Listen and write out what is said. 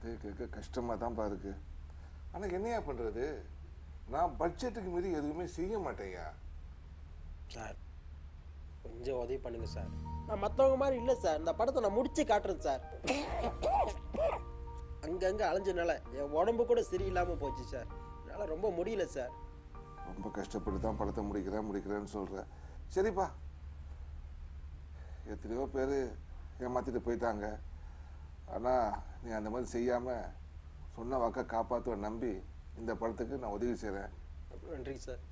அது கேட்க கஷ்டமாக தான்ப்பா இருக்கு ஆனால் என்னையா பண்ணுறது நான் பட்ஜெட்டுக்கு மீறி எதுவுமே செய்ய மாட்டேன்யா சார் கொஞ்சம் உதவி பண்ணுங்க சார் நான் மற்றவங்க மாதிரி இல்லை சார் இந்த படத்தை நான் முடிச்சு காட்டுறேன் சார் அங்கங்கே அலைஞ்சனால என் உடம்பு கூட சரியில்லாமல் போச்சு சார் என்னால் ரொம்ப முடியல சார் ரொம்ப கஷ்டப்பட்டு தான் படத்தை முடிக்கிறேன் முடிக்கிறேன்னு சொல்கிறேன் சரிப்பா எத்தனையோ பேர் ஏமாற்றிட்டு போயிட்டாங்க ஆனால் நீ அந்த மாதிரி செய்யாமல் சொன்ன வாக்கை காப்பாற்றுவ நம்பி இந்த படத்துக்கு நான் உதவி செய்கிறேன் நன்றி சார்